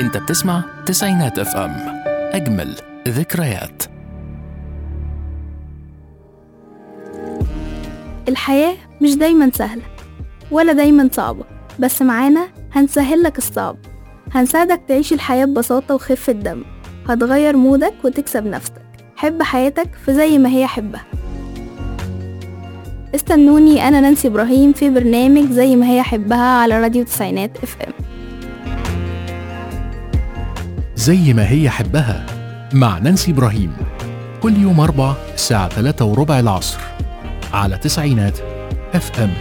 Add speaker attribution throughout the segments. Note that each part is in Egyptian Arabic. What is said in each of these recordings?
Speaker 1: انت بتسمع تسعينات اف ام اجمل ذكريات
Speaker 2: الحياة مش دايما سهلة ولا دايما صعبة بس معانا هنسهل لك الصعب هنساعدك تعيش الحياة ببساطة وخفة دم هتغير مودك وتكسب نفسك حب حياتك في زي ما هي حبها استنوني أنا نانسي إبراهيم في برنامج زي ما هي حبها على راديو تسعينات اف ام
Speaker 1: زي ما هي حبها مع نانسي إبراهيم كل يوم أربع الساعة 3 وربع العصر على تسعينات اف ام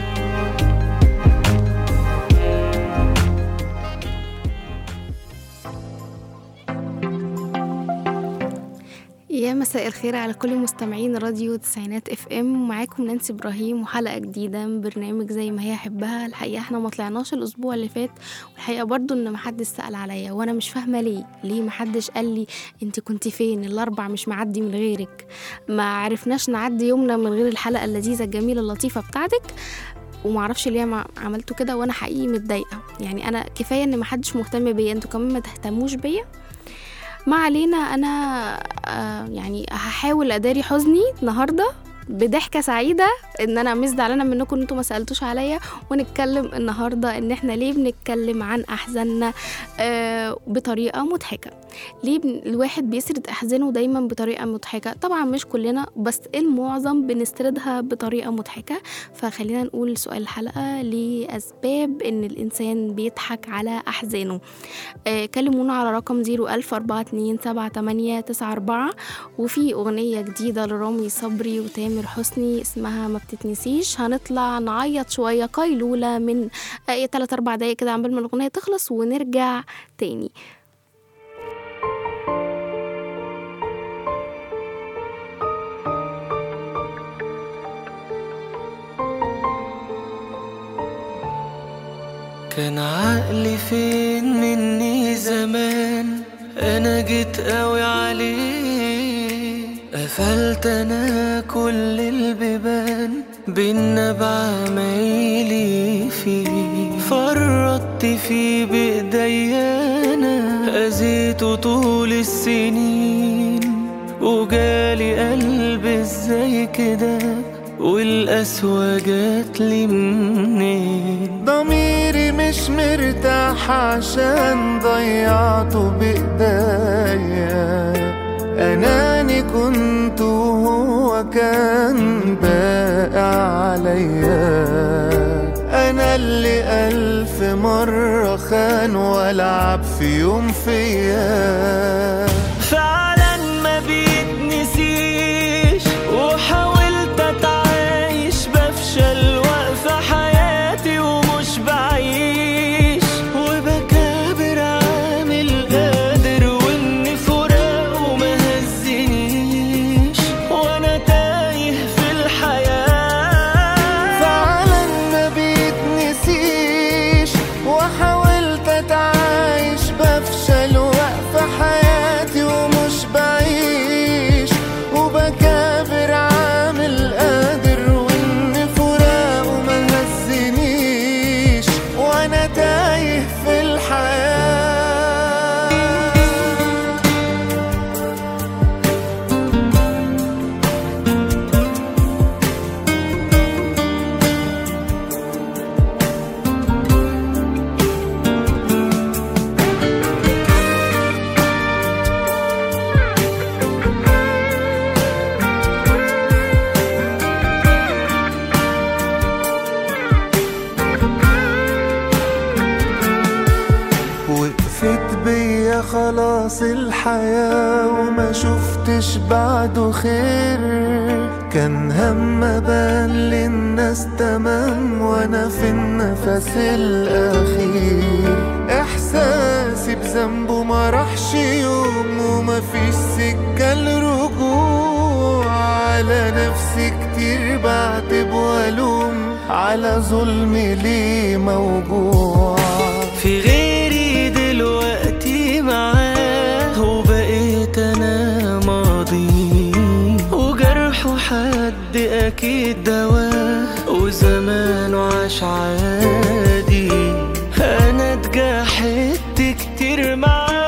Speaker 2: يا مساء الخير على كل مستمعين راديو تسعينات اف ام معاكم نانسي ابراهيم وحلقه جديده من برنامج زي ما هي حبها الحقيقه احنا ما طلعناش الاسبوع اللي فات والحقيقه برضو ان محدش سال عليا وانا مش فاهمه ليه ليه محدش قال لي انت كنت فين الاربع مش معدي من غيرك ما عرفناش نعدي يومنا من غير الحلقه اللذيذه الجميله اللطيفه بتاعتك ومعرفش ليه ما عملتوا كده وانا حقيقي متضايقه يعني انا كفايه ان محدش مهتم بيا انتوا كمان ما تهتموش بيا ما علينا انا آه يعني هحاول اداري حزني النهارده بضحكه سعيده ان انا مش زعلانه منكم ان انتوا ما سالتوش عليا ونتكلم النهارده ان احنا ليه بنتكلم عن احزاننا آه بطريقه مضحكه ليه بن... الواحد بيسرد احزانه دايما بطريقه مضحكه طبعا مش كلنا بس المعظم بنسردها بطريقه مضحكه فخلينا نقول سؤال الحلقه لاسباب ان الانسان بيضحك على احزانه آه كلمونا على رقم 014278894 وفي اغنيه جديده لرامي صبري وتامر حسني اسمها ما بتتنسيش هنطلع نعيط شويه قيلوله من 3 4 دقايق كده عمال ما الاغنيه تخلص ونرجع تاني
Speaker 3: كان عقلي فين مني زمان انا جيت قوي عليه قفلت انا كل البيبان بينا بعمايلي فيه فرطت فيه بايديا انا اذيته طول السنين وجالي قلب ازاي كده والقسوة جاتلي منين ضميري مش مرتاح عشان ضيعته بإيديا أناني كنت وهو كان باقي عليا أنا اللي ألف مرة خان ولعب في يوم فيا فعلا ما بيتنسيش وحاولت اتعايش بفشل واقفة حياتي ومش بعيش وبكابر عامل قادر واني فراقه ما هزنيش وانا تايه في الحياة فعلا ما بيتنسيش وحاولت اتعايش بفشل واقفة حياتي ومش بعيش وبكابر عامل قادر وان فراقه ما هزنيش وانا تايه في الحياه وقفت بيا خلاص الحياة وما شفتش بعده خير كان هم بان للناس تمام وانا في النفس الاخير احساسي بذنبه ما راحش يوم وما فيش سكة لرجوع على نفسي كتير بعتب والوم على ظلمي ليه موجوع في غيري دلوقتي معاه وبقيت انا ماضي وجرحه حد اكيد دواه وزمانه عاش عادي انا اتجاحدت كتير معاه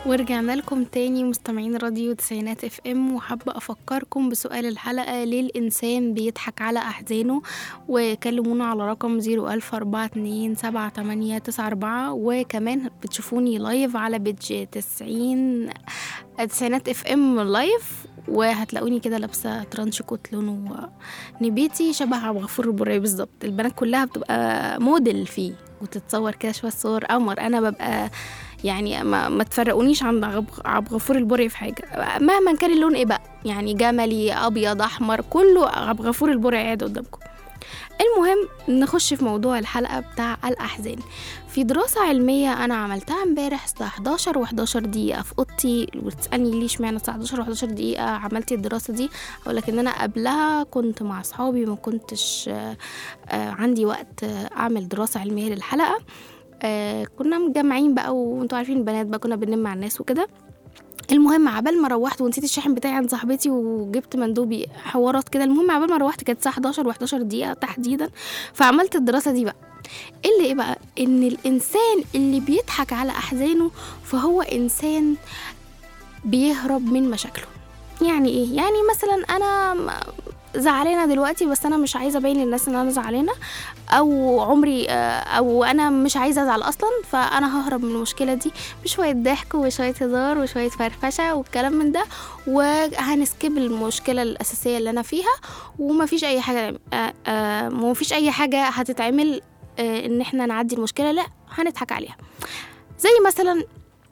Speaker 2: ورجعنا لكم تاني مستمعين راديو تسعينات اف ام وحابة افكركم بسؤال الحلقة ليه الانسان بيضحك على احزانه وكلمونا على رقم زيرو الف اربعة اتنين سبعة تمانية تسعة اربعة وكمان بتشوفوني لايف على بيج تسعين تسعينات اف ام لايف وهتلاقوني كده لابسة ترانش كوت لونه نبيتي شبه عبد الغفور البرعي بالظبط البنات كلها بتبقى موديل فيه وتتصور كده شوية صور قمر انا ببقى يعني ما, ما تفرقونيش عن عب- عبد الغفور البرعي في حاجه مهما كان اللون ايه بقى يعني جملي ابيض احمر كله عبد الغفور البرعي قاعد قدامكم المهم نخش في موضوع الحلقه بتاع الاحزان في دراسة علمية أنا عملتها امبارح الساعة 11 و11 دقيقة في أوضتي وتسألني ليه اشمعنى الساعة 11 و11 دقيقة عملتي الدراسة دي أقول لك إن أنا قبلها كنت مع أصحابي ما كنتش آه، آه، عندي وقت آه، أعمل دراسة علمية للحلقة آه كنا متجمعين بقى وانتوا عارفين البنات بقى كنا بنلم مع الناس وكده المهم عبال ما روحت ونسيت الشاحن بتاعي عند صاحبتي وجبت مندوبي حوارات كده المهم عبال ما روحت كانت الساعه 11 و11 دقيقه تحديدا فعملت الدراسه دي بقى إيه اللي ايه بقى ان الانسان اللي بيضحك على احزانه فهو انسان بيهرب من مشاكله يعني ايه يعني مثلا انا م- زعلانه دلوقتي بس انا مش عايزه ابين للناس ان انا زعلانه او عمري آه، او انا مش عايزه ازعل اصلا فانا ههرب من المشكله دي بشويه ضحك وشويه هزار وشويه فرفشه والكلام من ده وهنسكيب المشكله الاساسيه اللي انا فيها ومفيش اي حاجه آه، آه، ومفيش اي حاجه هتتعمل آه، ان احنا نعدي المشكله لا هنضحك عليها زي مثلا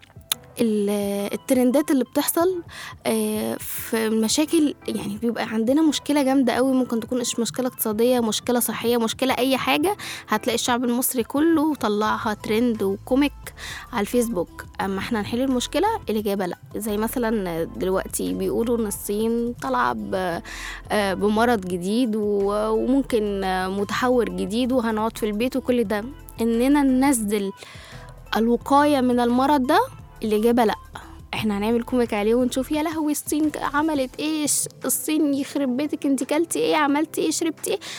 Speaker 2: ال- الترندات اللي بتحصل آه، في المشاكل يعني بيبقى عندنا مشكلة جامدة قوي ممكن تكون مش مشكلة اقتصادية مشكلة صحية مشكلة أي حاجة هتلاقي الشعب المصري كله طلعها ترند وكوميك على الفيسبوك أما احنا نحل المشكلة الإجابة لأ زي مثلا دلوقتي بيقولوا إن الصين طالعة ب- آه، بمرض جديد و- وممكن آه، متحور جديد وهنقعد في البيت وكل ده إننا ننزل الوقاية من المرض ده الإجابة لأ احنا هنعمل كوميك عليه ونشوف يا لهوي الصين عملت ايه الصين يخرب بيتك انت كلتي ايه عملتي ايه شربتي ايه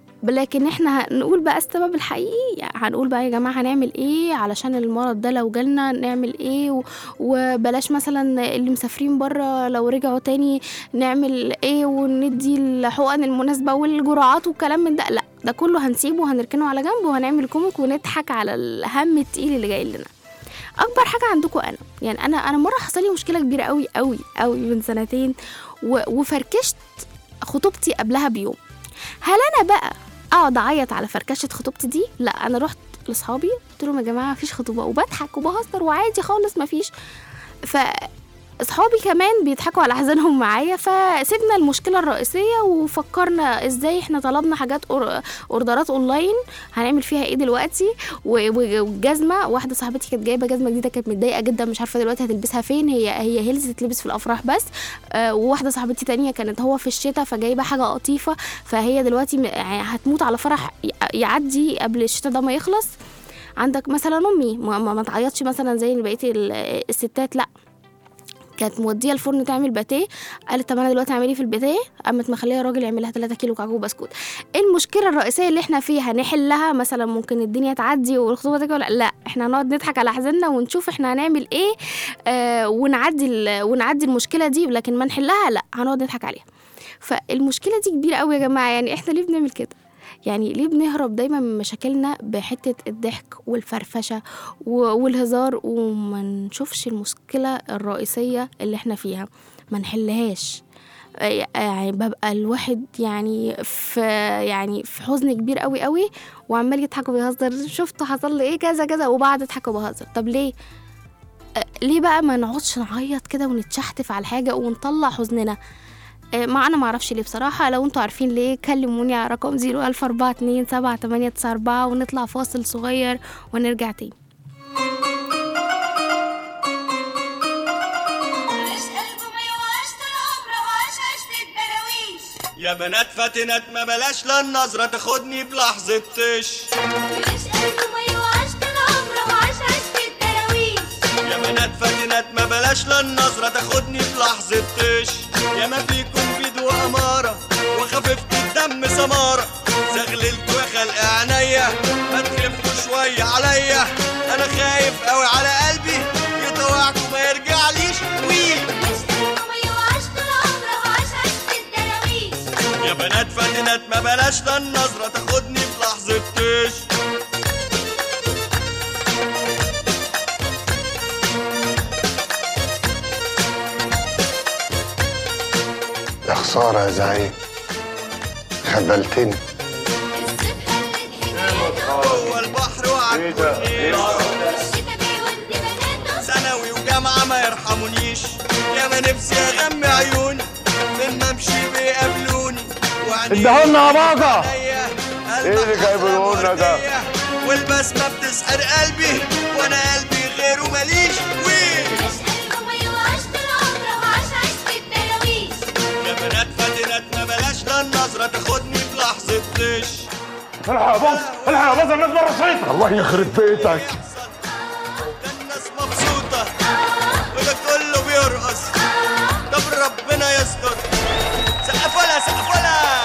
Speaker 2: لكن احنا هنقول بقى السبب الحقيقي يعني هنقول بقى يا جماعة هنعمل ايه علشان المرض ده لو جالنا نعمل ايه و- وبلاش مثلا اللي مسافرين بره لو رجعوا تاني نعمل ايه وندي الحقن المناسبة والجرعات والكلام من ده لا ده كله هنسيبه وهنركنه على جنب وهنعمل كوميك ونضحك على الهم التقيل اللي جاي لنا اكبر حاجه عندكم انا يعني انا انا مره حصل لي مشكله كبيره قوي قوي قوي من سنتين و... وفركشت خطوبتي قبلها بيوم هل انا بقى اقعد اعيط على فركشه خطوبتي دي لا انا رحت لاصحابي قلت لهم يا جماعه مفيش خطوبه وبضحك وبهزر وعادي خالص مفيش ف اصحابي كمان بيضحكوا على احزانهم معايا فسيبنا المشكله الرئيسيه وفكرنا ازاي احنا طلبنا حاجات أور- اوردرات اونلاين هنعمل فيها ايه دلوقتي و- و- والجزمه واحده صاحبتي كانت جايبه جزمه جديده كانت متضايقه جدا مش عارفه دلوقتي هتلبسها فين هي هي هيلز تتلبس في الافراح بس آه، وواحده صاحبتي تانية كانت هو في الشتاء فجايبه حاجه قطيفه فهي دلوقتي م- يعني هتموت على فرح ي- يعدي قبل الشتاء ده ما يخلص عندك مثلا امي ما, ما, ما تعيطش مثلا زي بقيه ال- الستات لا كانت موديه الفرن تعمل باتيه قالت طب انا دلوقتي اعمل ايه في الباتيه قامت مخليه الراجل يعمل لها 3 كيلو كعكه وبسكوت المشكله الرئيسيه اللي احنا فيها نحلها مثلا ممكن الدنيا تعدي والخطوبه تيجي ولا لا احنا هنقعد نضحك على احزاننا ونشوف احنا هنعمل ايه آه ونعدي ال- ونعدي المشكله دي لكن ما نحلها لا هنقعد نضحك عليها فالمشكله دي كبيره قوي يا جماعه يعني احنا ليه بنعمل كده يعني ليه بنهرب دايما من مشاكلنا بحتة الضحك والفرفشة و- والهزار وما نشوفش المشكلة الرئيسية اللي احنا فيها ما نحلهاش آه، يعني ببقى الواحد يعني في يعني في حزن كبير قوي قوي وعمال يضحك وبيهزر شفت حصل لي ايه كذا كذا وبعد اضحك وبهزر طب ليه آه، ليه بقى ما نقعدش نعيط كده ونتشحتف على حاجه ونطلع حزننا آه، ما انا ما اعرفش ليه بصراحه لو انتوا عارفين ليه كلموني على رقم 004278894 ونطلع فاصل صغير ونرجع تاني
Speaker 4: اسألكم أيوة عشت العمر وعاش عشت الدراويش
Speaker 5: يا بنات فاتنات ما بلاش لا النظرة تاخدني بلحظة طش
Speaker 4: اسألكم أيوة عشت العمر وعاش عشت الدراويش
Speaker 5: يا بنات فاتنات ما بلاش لا النظرة تاخدني بلحظة طش يا ما فيكم بيد وأمارة وخففت الدم سمارة زغللتوا يا خلق عينيا ما تخفوا شوية عليا أنا خايف قوي على قلبي يطوعكم ما يرجع بلاش لا النظرة تاخدني في لحظة طش
Speaker 6: يا خسارة يا زعيم خذلتني
Speaker 4: الصيف خلت حكاياته
Speaker 5: جوه البحر وعالكورنيش
Speaker 4: الشتا بيودي بناته
Speaker 5: ثانوي وجامعة ما يرحمونيش يا ما نفسي اغمي عيوني من ما امشي بيقابلوني
Speaker 6: ادهولنا يا باقة
Speaker 5: ايه
Speaker 6: اللي جايبه لنا ده؟
Speaker 5: والبسمة بتسحر قلبي وانا قلبي غيره ماليش ويه
Speaker 4: بلاش قلبه ما يوعش طول عمره وعاش عشت الدراويش
Speaker 5: يا بنات فاتنات ما بلاش لا النظرة تاخدني في لحظة طش
Speaker 6: الحق بص الحق بص الناس بره الشيطة الله يخرب بيتك
Speaker 5: ده الناس مبسوطة وده كله بيرقص طب ربنا يستر سقفوا لها سقفوا لها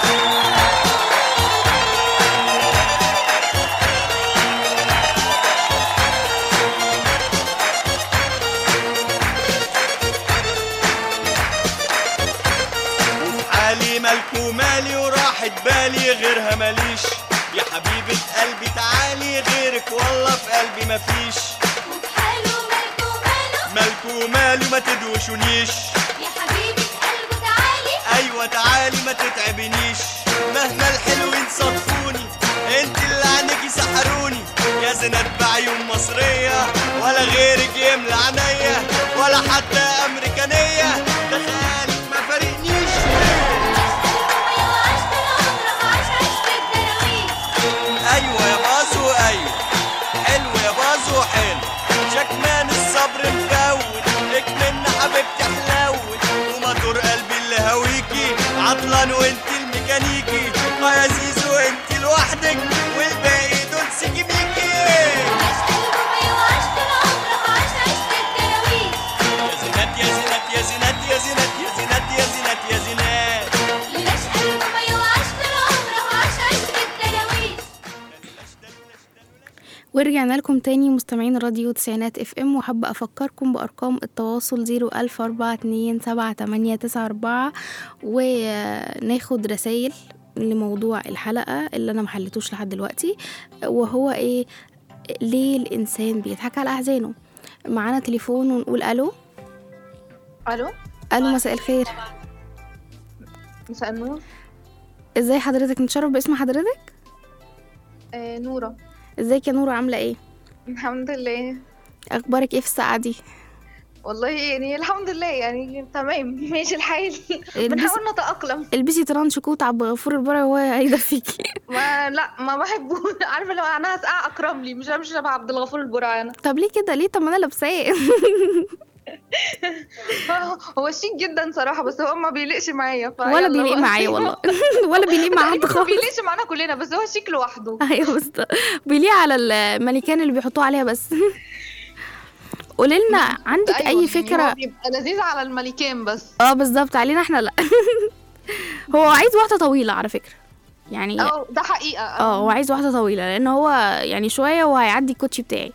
Speaker 5: وفي حالي مالكو مالي وراحت بالي غيرها ماليش يا حبيبة قلبي تعالي غيرك والله في قلبي مفيش
Speaker 4: وفي حاله مالكو ماله
Speaker 5: مالكو مالي ما تدوشونيش
Speaker 4: يا حبيبة قلبه تعالي
Speaker 5: ايوه تعالي ما تتعبنيش مهما الحلوين صدفوني انت اللي عنيكي سحروني يا زينات بعيون مصرية ولا غيرك يملى عينيا ولا حتى امريكانية ده خيالك ما فارقنيش
Speaker 4: ما يوعش طول عمره وعاش عشت الدراويش
Speaker 5: ايوه يا بازو ايوه حلو يا بازو حلو شكمان الصبر مفوت اكمن حبيبتي حلاوت وموتور قلبي اللي هويكي عطلان وانت الميكانيكي اه يا زيزو انت لوحدك والباقي دول سيكي ميكي
Speaker 4: بلاش قلبه ما يوعش طول عمره وعاش عشت الدراويش
Speaker 5: يا زينات يا زينات يا زينات يا زينات يا زينات يا زينات يا زينات
Speaker 4: بلاش قلبه ما يوعش طول عمره وعاش عشت الدراويش
Speaker 2: ورجعنا لكم تاني مستمعين راديو تسعينات اف ام وحابة افكركم بارقام التواصل زيرو الف اربعة اتنين سبعة تمانية تسعة اربعة وناخد رسايل لموضوع الحلقة اللي انا محلتوش لحد دلوقتي وهو ايه ليه الانسان بيضحك على احزانه معانا تليفون ونقول الو
Speaker 7: الو
Speaker 2: الو مساء الخير
Speaker 7: مساء النور
Speaker 2: ازاي حضرتك نتشرف باسم حضرتك
Speaker 7: آه نورة
Speaker 2: ازيك يا نور عاملة ايه
Speaker 7: الحمد لله
Speaker 2: اخبارك ايه في الساعة دي
Speaker 7: والله يعني الحمد لله يعني تمام ماشي الحال
Speaker 2: البسي-
Speaker 7: بنحاول نتأقلم
Speaker 2: البسي ترانش كوت عبد الغفور البرعي وهو هيدفيكي
Speaker 7: ما لا ما بحبه عارفة لو انا هسقع اكرم لي مش همشي شبه عبد الغفور البرعي انا
Speaker 2: طب ليه كده ليه طب ما انا لابساه
Speaker 7: هو شيك جدا صراحة بس هو ما بيليقش معايا ف-
Speaker 2: ولا
Speaker 7: يلا
Speaker 2: بيليق
Speaker 7: بقى.
Speaker 2: معايا والله ولا بيليق مع حد
Speaker 7: تقريباً ما
Speaker 2: خالص
Speaker 7: بيليقش معانا كلنا بس هو شيك لوحده
Speaker 2: ايوه بس بيليق على المانيكان اللي بيحطوه عليها بس قولي لنا عندك
Speaker 7: أيوة،
Speaker 2: اي
Speaker 7: يعني
Speaker 2: فكره
Speaker 7: هو بيبقى لذيذ على الملكين بس
Speaker 2: اه بالظبط علينا احنا لا هو عايز واحده طويله على فكره يعني
Speaker 7: اه ده حقيقة
Speaker 2: اه هو عايز واحده طويله لان هو يعني شويه وهيعدي الكوتشي بتاعي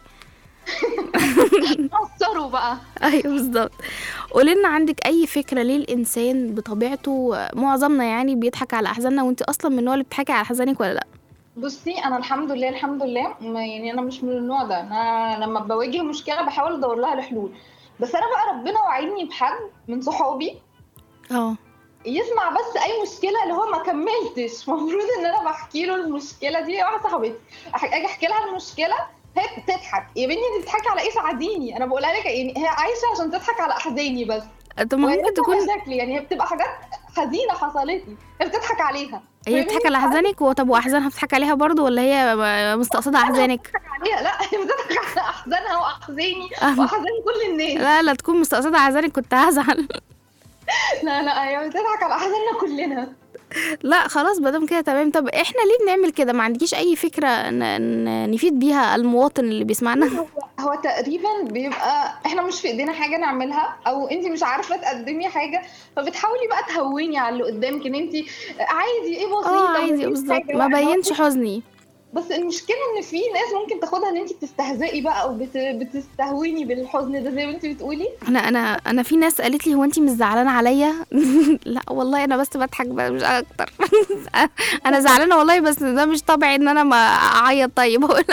Speaker 7: قصروا بقى
Speaker 2: ايوه بالظبط قولي لنا عندك اي فكره ليه الانسان بطبيعته معظمنا يعني بيضحك على احزاننا وانت اصلا من النوع اللي بتضحكي على احزانك ولا لا
Speaker 7: بصي انا الحمد لله الحمد لله ما يعني انا مش من النوع ده انا لما بواجه مشكله بحاول ادور لها لحلول بس انا بقى ربنا وعدني بحد من صحابي
Speaker 2: اه
Speaker 7: يسمع بس اي مشكله اللي هو ما كملتش المفروض ان انا بحكي له المشكله دي واحده صاحبتي أح- اجي احكي لها المشكله هي تضحك يا بنتي انت بتضحكي على ايه ساعديني انا بقولها لك يعني هي عايشه عشان تضحك على احزاني بس
Speaker 2: طب ما
Speaker 7: وهي
Speaker 2: ممكن
Speaker 7: بتبقى
Speaker 2: تكون
Speaker 7: شكلي يعني هي بتبقى حاجات حزينه حصلت لي هي بتضحك عليها
Speaker 2: هي بتضحك على احزانك وطب واحزانها بتضحك عليها برضو ولا هي م- مستقصده احزانك
Speaker 7: عليها لا هي بتضحك على احزانها واحزاني
Speaker 2: أه.
Speaker 7: واحزان كل الناس
Speaker 2: لا لا تكون مستقصده احزانك كنت هزعل
Speaker 7: لا لا هي بتضحك على احزاننا كلنا
Speaker 2: لا خلاص بدل كده تمام طب احنا ليه بنعمل كده ما عندكيش اي فكره ن- ن- نفيد بيها المواطن اللي بيسمعنا
Speaker 7: هو هو تقريبا بيبقى احنا مش في ايدينا حاجه نعملها او انت مش عارفه تقدمي حاجه فبتحاولي بقى تهوني على اللي قدامك ان انت عادي ايه بسيطه
Speaker 2: اه عادي
Speaker 7: مفيش
Speaker 2: بالظبط
Speaker 7: حاجة.
Speaker 2: ما
Speaker 7: لا،
Speaker 2: بينش حزني
Speaker 7: بس المشكله ان في ناس ممكن تاخدها ان انت بتستهزئي بقى او بت... بتستهويني بالحزن ده زي ما انت بتقولي
Speaker 2: انا انا انا في ناس قالت لي هو انت مش زعلانه عليا لا والله انا بس بضحك بقى مش اكتر انا زعلانه والله بس ده مش طبيعي ان انا ما اعيط طيب ولا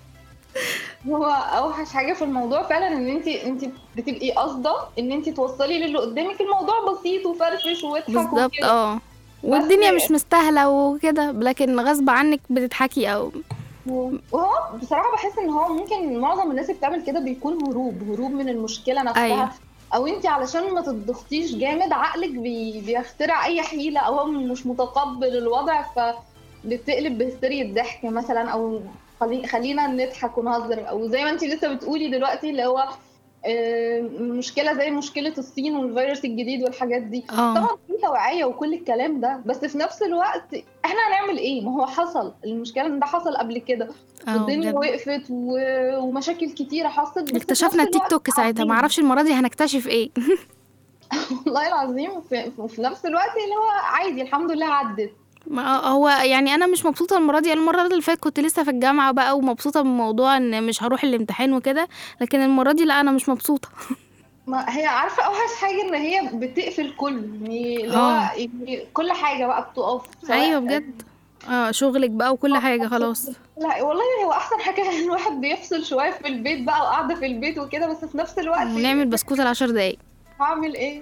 Speaker 7: هو اوحش حاجه في الموضوع فعلا ان انت انت بتبقي قاصده ان انت توصلي للي قدامك الموضوع بسيط وفرفش واضحك
Speaker 2: بالظبط
Speaker 7: وكده.
Speaker 2: اه والدنيا
Speaker 7: بس-
Speaker 2: مش مستاهله وكده لكن غصب عنك بتضحكي او
Speaker 7: وهو بصراحه بحس ان هو ممكن معظم الناس اللي بتعمل كده بيكون هروب هروب من المشكله نفسها
Speaker 2: أيوة.
Speaker 7: او انت علشان ما تضغطيش جامد عقلك بي... بيخترع اي حيله او هو مش متقبل الوضع فبتقلب بهستيريا ضحك مثلا او خلي... خلينا نضحك ونهزر او زي ما انت لسه بتقولي دلوقتي اللي هو آه، مشكله زي مشكله الصين والفيروس الجديد والحاجات دي
Speaker 2: اه
Speaker 7: طبعا في توعية وكل الكلام ده بس في نفس الوقت احنا هنعمل ايه ما هو حصل المشكلة ان ده حصل قبل كده
Speaker 2: اه
Speaker 7: والدنيا
Speaker 2: بجد.
Speaker 7: وقفت و... ومشاكل كتيرة حصلت بس في
Speaker 2: اكتشفنا
Speaker 7: نفس
Speaker 2: التيك
Speaker 7: الوقت
Speaker 2: توك ساعتها
Speaker 7: عارفين.
Speaker 2: ما اعرفش المره دي هنكتشف ايه
Speaker 7: والله العظيم في... وفي نفس الوقت اللي هو عادي الحمد لله عدت
Speaker 2: ما هو يعني انا مش مبسوطه المره دي المره اللي فاتت كنت لسه في الجامعه بقى ومبسوطه من موضوع ان مش هروح الامتحان وكده لكن المره دي لا انا مش مبسوطه
Speaker 7: ما هي عارفة اوحش حاجة ان هي بتقفل كله يعني اللي هو
Speaker 2: اه.
Speaker 7: يعني كل حاجة بقى بتقف سواء-
Speaker 2: ايوه بجد اه شغلك بقى وكل حاجه خلاص
Speaker 7: لا والله هو احسن حاجة ان الواحد بيفصل شوية في البيت بقى وقاعدة في البيت وكده بس في نفس الوقت
Speaker 2: ونعمل بسكوت العشر دقايق
Speaker 7: هعمل ايه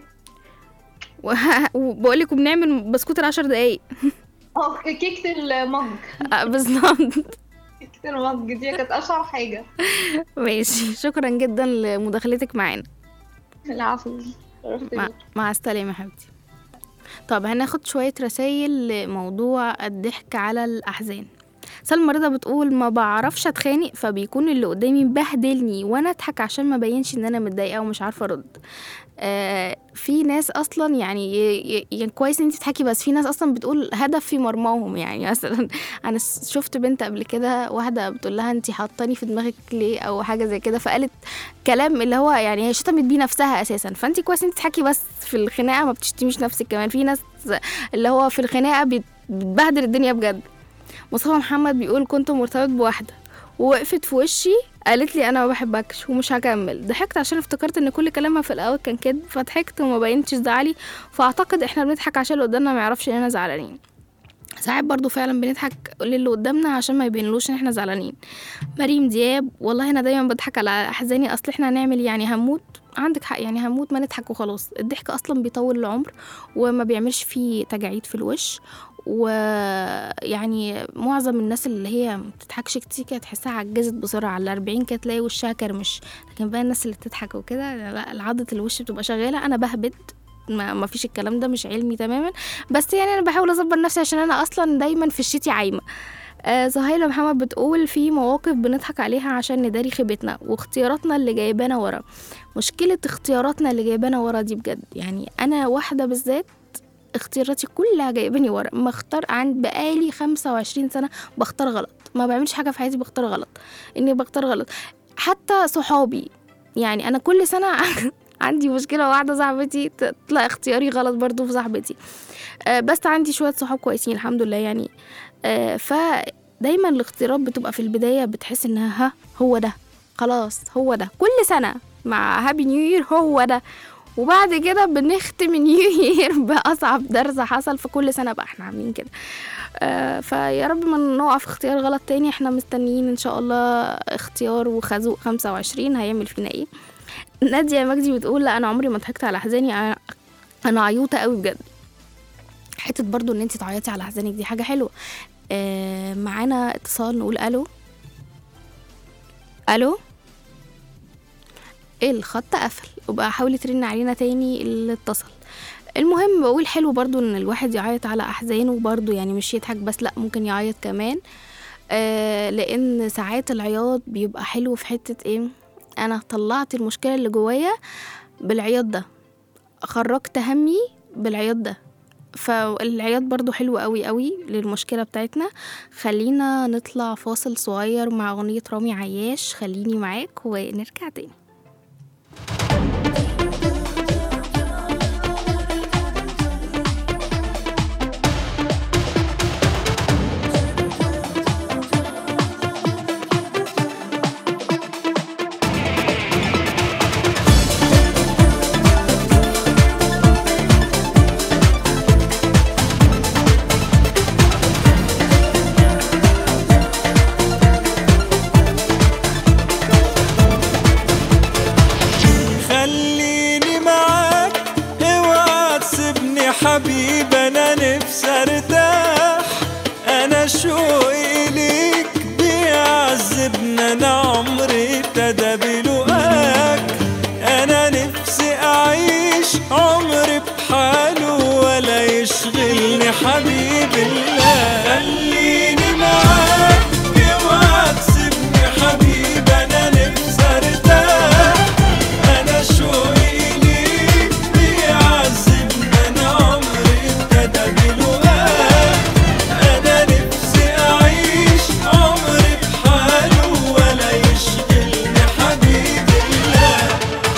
Speaker 2: وبقول لكم بنعمل بسكوت العشر دقايق
Speaker 7: اه كيكة المج
Speaker 2: آه، بالظبط
Speaker 7: كيكة المج دي كانت اشهر حاجة
Speaker 2: ماشي شكرا جدا لمداخلتك معانا
Speaker 7: العفو
Speaker 2: مع, مع السلامة يا حبيبتي طب هناخد شوية رسايل لموضوع الضحك على الأحزان سلمى رضا بتقول ما بعرفش اتخانق فبيكون اللي قدامي مبهدلني وانا اضحك عشان ما بينش ان انا متضايقه ومش عارفه ارد آه في ناس اصلا يعني ي- ي- يعني كويس ان انت تضحكي بس في ناس اصلا بتقول هدف في مرماهم يعني مثلا انا س- شفت بنت قبل كده واحده بتقول لها انت حاطاني في دماغك ليه او حاجه زي كده فقالت كلام اللي هو يعني هي شتمت بيه نفسها اساسا فانت كويس انت تضحكي بس في الخناقه ما بتشتميش نفسك كمان في ناس اللي هو في الخناقه بت- بتبهدل الدنيا بجد مصطفى محمد بيقول كنت مرتبط بواحده ووقفت في وشي قالت لي انا ما بحبكش ومش هكمل ضحكت عشان افتكرت ان كل كلامها في الاول كان كده فضحكت وما بينتش زعلي فاعتقد احنا بنضحك عشان اللي قدامنا ما يعرفش اننا زعلانين ساعات برضو فعلا بنضحك للي قدامنا عشان ما يبينلوش ان احنا زعلانين مريم دياب والله انا دايما بضحك على احزاني اصل احنا هنعمل يعني هموت عندك حق يعني هموت ما نضحك وخلاص الضحك اصلا بيطول العمر وما بيعملش فيه تجاعيد في الوش ويعني معظم الناس اللي هي ما بتضحكش كتير كده تحسها عجزت بسرعه على 40 كده تلاقي وشها كرمش لكن بقى الناس اللي بتضحك وكده لا عضة الوش بتبقى شغاله انا بهبد ما, ما فيش الكلام ده مش علمي تماما بس يعني انا بحاول اظبط نفسي عشان انا اصلا دايما في الشتي عايمه آه زهيلة محمد بتقول في مواقف بنضحك عليها عشان نداري خيبتنا واختياراتنا اللي جايبانا ورا مشكلة اختياراتنا اللي جايبانا ورا دي بجد يعني أنا واحدة بالذات اختياراتي كلها جايباني ورا ما اختار عند بقالي 25 سنة بختار غلط ما بعملش حاجة في حياتي بختار غلط إني بختار غلط حتى صحابي يعني أنا كل سنة عندي مشكلة واحدة صاحبتي تطلع اختياري غلط برضو في صاحبتي آه، بس عندي شوية صحاب كويسين الحمد لله يعني آه، فدايما الاختيارات بتبقى في البداية بتحس انها ها هو ده خلاص هو ده كل سنة مع هابي نيو يير هو ده وبعد كده بنختم نيو يير بأصعب درس حصل في كل سنة بقى احنا عاملين كده آه فيا رب ما نقع في اختيار غلط تاني احنا مستنيين ان شاء الله اختيار وخازوق 25 هيعمل فينا ايه نادية مجدي بتقول لا انا عمري ما ضحكت على احزاني انا انا عيوطة قوي بجد حته برضو ان انت تعيطي على احزانك دي حاجه حلوه آه معانا اتصال نقول الو الو ايه الخط قفل وبقى حاولي ترن علينا تاني اللي اتصل المهم بقول حلو برضو ان الواحد يعيط على احزانه برضو يعني مش يضحك بس لا ممكن يعيط كمان آه لان ساعات العياط بيبقى حلو في حته ايه انا طلعت المشكله اللي جوايا بالعياط ده خرجت همي بالعياط ده فالعياط برضو حلو قوي قوي للمشكلة بتاعتنا خلينا نطلع فاصل صغير مع أغنية رامي عياش خليني معاك ونرجع تاني
Speaker 8: حبيب انا نفسي ارتاح انا شوقي ليك بيعذبنا انا عمري ابتدى بلقاك انا نفسي اعيش عمري بحاله ولا يشغلني حبيب الله خليني معاك اوعى تسيبني حبيب انا نفسي ارتاح انا شوقي ليك بيعذبني انا عمري ابتدى بلقاك انا نفسي اعيش عمري بحاله ولا يشغلني حبيب الله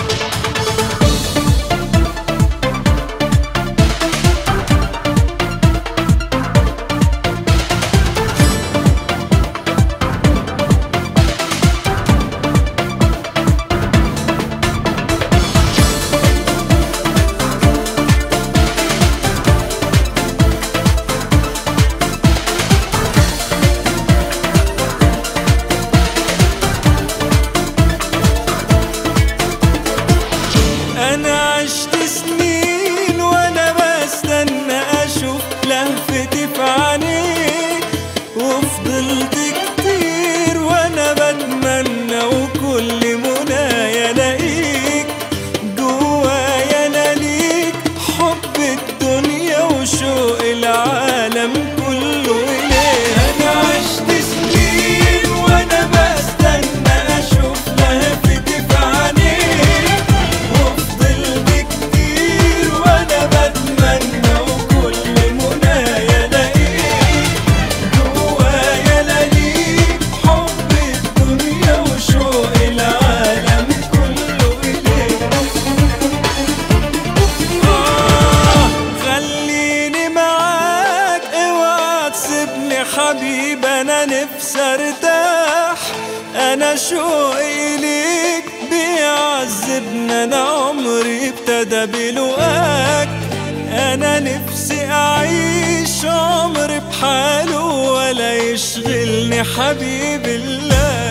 Speaker 8: انا عشت سنين وانا بستنى اشوف لهفتي في عينيك وفضلت كتير وانا بتمنى وكل منايا الاقيك جوايا انا ليك حب الدنيا وشوق العالم كله اليك انا عشت سنين وانا بستنى اشوف لهفتي في عينيك وفضلت كتير وانا بتمنى وكل منايا الاقيك جوايا الاقيك حب الدنيا وشوق العالم كله اليك آه خليني معاك اوعى تسيبني حبيب انا نفسي ارتاح انا شوقي ليك بيعذبني انا عمري ابتدى بلقاك انا نفسي اعيش عمري بحاله ولا يشغلني حبيب الله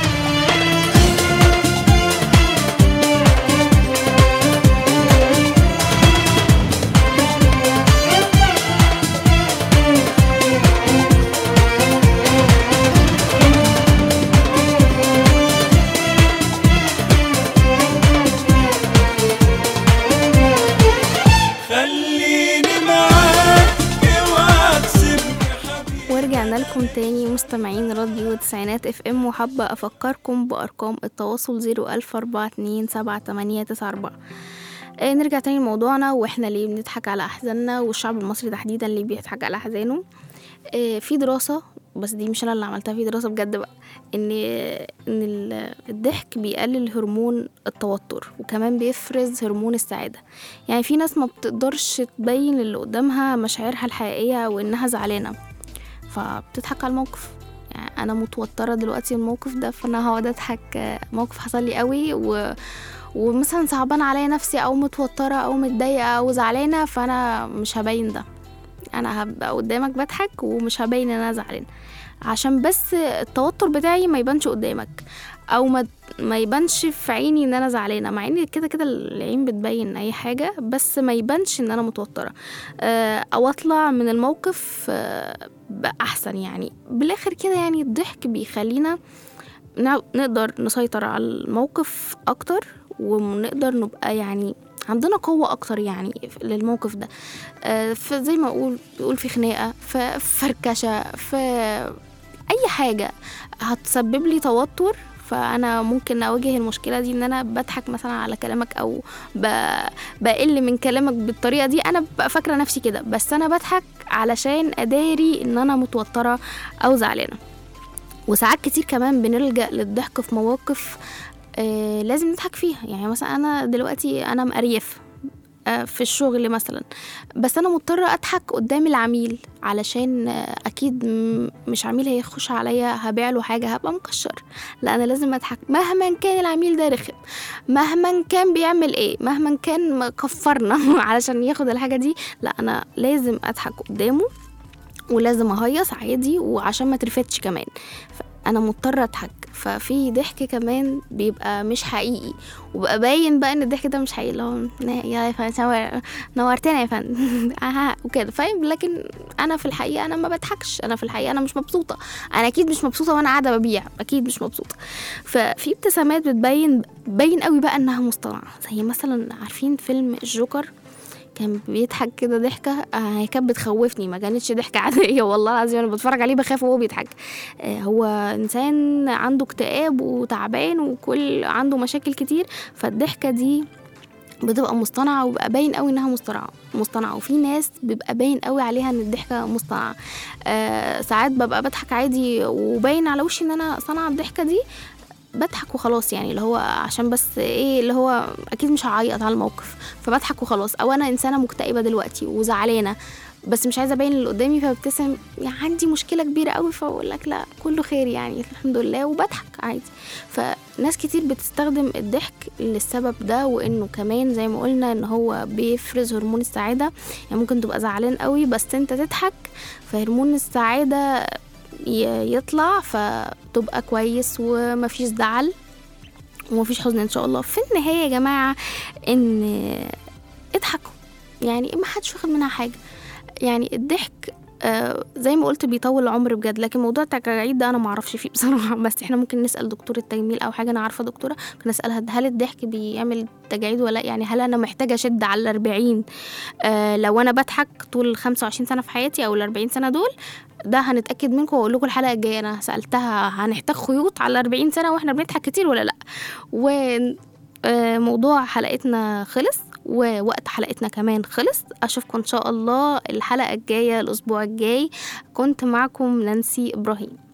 Speaker 8: خليني معاك اوعى تسيبني حبيبي
Speaker 2: ورجعنا لكم تاني مستمعين راديو تسعينات اف ام وحابة افكركم بارقام التواصل زيرو الف اربعة اتنين سبعة تمانية تسعة اربعة آه، نرجع تاني لموضوعنا واحنا ليه بنضحك على احزاننا والشعب المصري تحديدا اللي بيضحك على احزانه آه، في دراسة بس دي مش انا اللي عملتها في دراسة بجد بقى ان ان ال- الضحك بيقلل هرمون التوتر وكمان بيفرز هرمون السعادة يعني في ناس ما بتقدرش تبين للي قدامها مشاعرها الحقيقية وانها زعلانة فبتضحك على الموقف يعني انا متوتره دلوقتي من الموقف ده فانا هقعد اضحك آه، موقف حصل لي قوي و... ومثلا صعبان عليا نفسي او متوتره او متضايقه او زعلانه فانا مش هبين ده انا هبقى قدامك بضحك ومش هبين ان انا زعلانه عشان بس التوتر بتاعي ما يبانش قدامك او ما ما يبانش في عيني ان انا زعلانه مع ان كده كده العين بتبين اي حاجه بس ما يبانش ان انا متوتره آه، او اطلع من الموقف آه، بقى احسن يعني بالاخر كده يعني الضحك بيخلينا نع- نقدر نسيطر على الموقف اكتر ونقدر نبقى يعني عندنا قوة أكتر يعني ف- للموقف ده آه، فزي ما أقول بيقول في خناقة في فركشة في أي حاجة هتسبب لي توتر فأنا ممكن أواجه المشكلة دي إن أنا بضحك مثلا على كلامك أو ب... بقل من كلامك بالطريقة دي أنا ببقى فاكرة نفسي كده بس أنا بضحك علشان أداري إن أنا متوترة أو زعلانة وساعات كتير كمان بنلجأ للضحك في مواقف آه لازم نضحك فيها يعني مثلا أنا دلوقتي أنا مقريف آه، في الشغل مثلا بس انا مضطره اضحك قدام العميل علشان آه، اكيد م- مش عميل هيخش عليا هبيع له حاجه هبقى مكشر لا انا لازم اضحك مهما كان العميل ده رخم مهما كان بيعمل ايه مهما كان مكفرنا علشان ياخد الحاجه دي لا انا لازم اضحك قدامه ولازم اهيص عادي وعشان ما ترفتش كمان انا مضطره اضحك ففي ضحك كمان بيبقى مش حقيقي وبقى باين بقى ان الضحك ده مش حقيقي اللي هو يا فندم نورتنا يا فندم آه، وكده فاهم لكن انا في الحقيقه انا ما بضحكش انا في الحقيقه انا مش مبسوطه انا اكيد مش مبسوطه وانا قاعده ببيع اكيد مش مبسوطه ففي ابتسامات بتبين باين قوي بقى انها مصطنعه زي مثلا عارفين فيلم الجوكر كان بيضحك كده ضحكة آه، هي كانت بتخوفني ما كانتش ضحكة عادية والله العظيم أنا بتفرج عليه بخاف وهو بيضحك آه، هو إنسان عنده اكتئاب وتعبان وكل عنده مشاكل كتير فالضحكة دي بتبقى مصطنعة وبقى باين قوي انها مصطنعة مصطنعة وفي ناس بيبقى باين قوي عليها ان الضحكة مصطنعة آه ساعات ببقى بضحك عادي وباين على وشي ان انا صنع الضحكة دي بضحك وخلاص يعني اللي هو عشان بس ايه اللي هو اكيد مش هعيط على الموقف فبضحك وخلاص او انا انسانه مكتئبه دلوقتي وزعلانه بس مش عايزه ابين اللي قدامي فببتسم يعني عندي مشكله كبيره قوي فاقول لك لا كله خير يعني الحمد لله وبضحك عادي فناس كتير بتستخدم الضحك للسبب ده وانه كمان زي ما قلنا ان هو بيفرز هرمون السعاده يعني ممكن تبقى زعلان قوي بس انت تضحك فهرمون السعاده ي- يطلع فتبقى كويس ومفيش زعل ومفيش حزن ان شاء الله في النهايه يا جماعه ان اضحكوا يعني ما حدش واخد منها حاجه يعني الضحك آه زي ما قلت بيطول العمر بجد لكن موضوع التجاعيد ده انا ما اعرفش فيه بصراحه بس احنا ممكن نسال دكتور التجميل او حاجه انا عارفه دكتوره ممكن نسالها هل الضحك بيعمل تجاعيد ولا لأ؟ يعني هل انا محتاجه اشد على الأربعين آه لو انا بضحك طول ال 25 سنه في حياتي او ال 40 سنه دول ده هنتاكد منكم واقول لكم الحلقه الجايه انا سالتها هنحتاج خيوط على 40 سنه واحنا بنضحك كتير ولا لا و آه، موضوع حلقتنا خلص ووقت حلقتنا كمان خلص اشوفكم ان شاء الله الحلقه الجايه الاسبوع الجاي كنت معكم نانسي ابراهيم